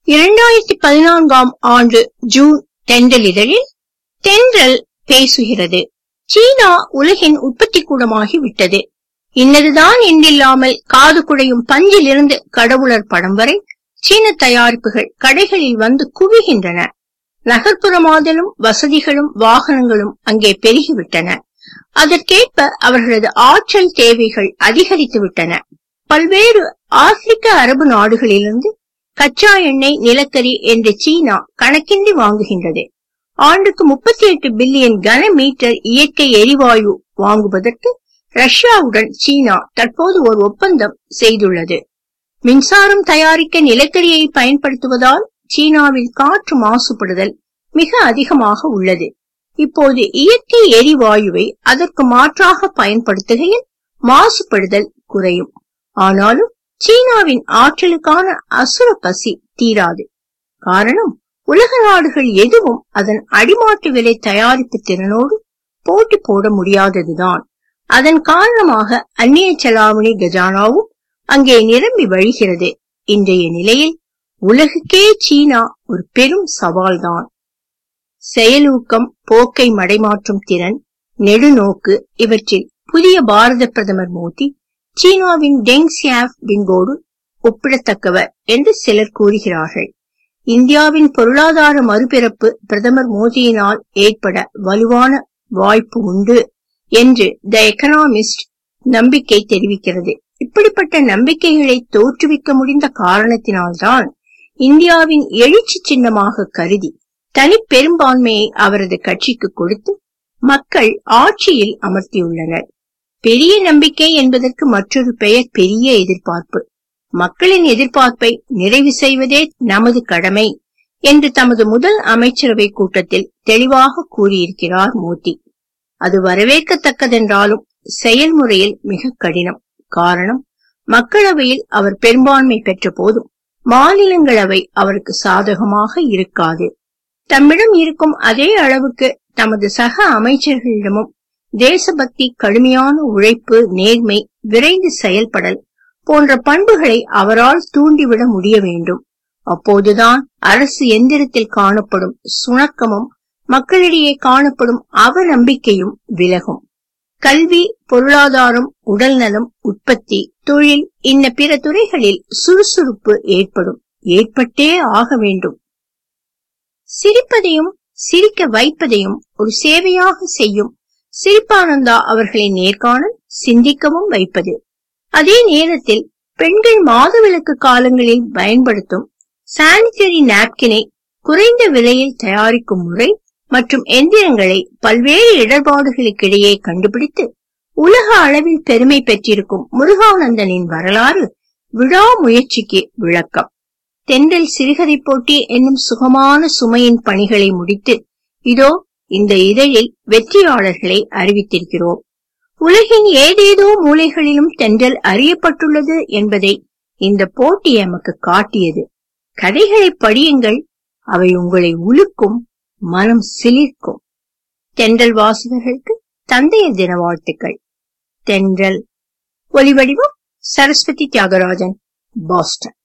இரண்டாயிரத்தி பதினான்காம் ஆண்டு ஜூன் தென்றல் இதழில் தென்றல் பேசுகிறது சீனா உலகின் உற்பத்தி கூடமாகி விட்டது இன்னதுதான் என்றில்லாமல் காது குடையும் பஞ்சிலிருந்து கடவுளர் படம் வரை சீன தயாரிப்புகள் கடைகளில் வந்து குவிகின்றன நகர்ப்புறமாதலும் வசதிகளும் வாகனங்களும் அங்கே பெருகிவிட்டன அதற்கேற்ப அவர்களது ஆற்றல் தேவைகள் அதிகரித்து விட்டன பல்வேறு ஆப்பிரிக்க அரபு நாடுகளிலிருந்து கச்சா எண்ணெய் நிலக்கரி என்று சீனா கணக்கின்றி வாங்குகின்றது ஆண்டுக்கு முப்பத்தி எட்டு பில்லியன் கன மீட்டர் இயற்கை எரிவாயு வாங்குவதற்கு ரஷ்யாவுடன் சீனா தற்போது ஒரு ஒப்பந்தம் செய்துள்ளது மின்சாரம் தயாரிக்க நிலக்கரியை பயன்படுத்துவதால் சீனாவில் காற்று மாசுபடுதல் மிக அதிகமாக உள்ளது இப்போது இயற்கை எரிவாயுவை அதற்கு மாற்றாக பயன்படுத்துகையில் மாசுபடுதல் குறையும் ஆனாலும் சீனாவின் ஆற்றலுக்கான அசுர பசி தீராது காரணம் உலக நாடுகள் எதுவும் அதன் அடிமாட்டு விலை தயாரிப்பு திறனோடு போட்டி போட முடியாததுதான் அதன் காரணமாக அந்நிய செலாவணி கஜானாவும் அங்கே நிரம்பி வழிகிறது இன்றைய நிலையில் உலகுக்கே சீனா ஒரு பெரும் சவால்தான் செயலூக்கம் போக்கை மடைமாற்றும் திறன் நெடுநோக்கு இவற்றில் புதிய பாரத பிரதமர் மோடி சீனாவின் டெங் சியாப் பிங்கோடு ஒப்பிடத்தக்கவர் என்று சிலர் கூறுகிறார்கள் இந்தியாவின் பொருளாதார மறுபிறப்பு பிரதமர் மோடியினால் ஏற்பட வலுவான வாய்ப்பு உண்டு என்று த எக்கனாமிஸ்ட் நம்பிக்கை தெரிவிக்கிறது இப்படிப்பட்ட நம்பிக்கைகளை தோற்றுவிக்க முடிந்த காரணத்தினால்தான் இந்தியாவின் எழுச்சி சின்னமாக கருதி தனி பெரும்பான்மையை அவரது கட்சிக்கு கொடுத்து மக்கள் ஆட்சியில் அமர்த்தியுள்ளனர் பெரிய நம்பிக்கை என்பதற்கு மற்றொரு பெயர் பெரிய எதிர்பார்ப்பு மக்களின் எதிர்பார்ப்பை நிறைவு செய்வதே நமது கடமை என்று தமது முதல் அமைச்சரவை கூட்டத்தில் தெளிவாக கூறியிருக்கிறார் மோடி அது வரவேற்கத்தக்கதென்றாலும் செயல்முறையில் மிக கடினம் காரணம் மக்களவையில் அவர் பெரும்பான்மை பெற்ற போதும் மாநிலங்களவை அவருக்கு சாதகமாக இருக்காது தம்மிடம் இருக்கும் அதே அளவுக்கு தமது சக அமைச்சர்களிடமும் தேசபக்தி கடுமையான உழைப்பு நேர்மை விரைந்து செயல்படல் போன்ற பண்புகளை அவரால் தூண்டிவிட முடிய வேண்டும் அப்போதுதான் அரசு எந்திரத்தில் காணப்படும் சுணக்கமும் மக்களிடையே காணப்படும் அவநம்பிக்கையும் விலகும் கல்வி பொருளாதாரம் உடல்நலம் உற்பத்தி தொழில் இன்ன பிற துறைகளில் சுறுசுறுப்பு ஏற்படும் ஏற்பட்டே ஆக வேண்டும் சிரிப்பதையும் சிரிக்க வைப்பதையும் ஒரு சேவையாக செய்யும் சிரிப்பானந்தா அவர்களின் நேர்காணல் சிந்திக்கவும் வைப்பது அதே நேரத்தில் பெண்கள் மாதவிலக்கு காலங்களில் பயன்படுத்தும் சானிட்டரி நாப்கினை குறைந்த விலையில் தயாரிக்கும் முறை மற்றும் எந்திரங்களை பல்வேறு இடர்பாடுகளுக்கிடையே கண்டுபிடித்து உலக அளவில் பெருமை பெற்றிருக்கும் முருகானந்தனின் வரலாறு விழா முயற்சிக்கு விளக்கம் தென்றல் சிறுகதை போட்டி என்னும் சுகமான சுமையின் பணிகளை முடித்து இதோ இந்த இதழில் வெற்றியாளர்களை அறிவித்திருக்கிறோம் உலகின் ஏதேதோ மூலைகளிலும் தென்றல் அறியப்பட்டுள்ளது என்பதை இந்த போட்டி எமக்கு காட்டியது கதைகளை படியுங்கள் அவை உங்களை உழுக்கும் மனம் சிலிர்க்கும் தென்றல் வாசகர்களுக்கு தந்தைய தின வாழ்த்துக்கள் தென்றல் ஒலிவடிவம் சரஸ்வதி தியாகராஜன் பாஸ்டன்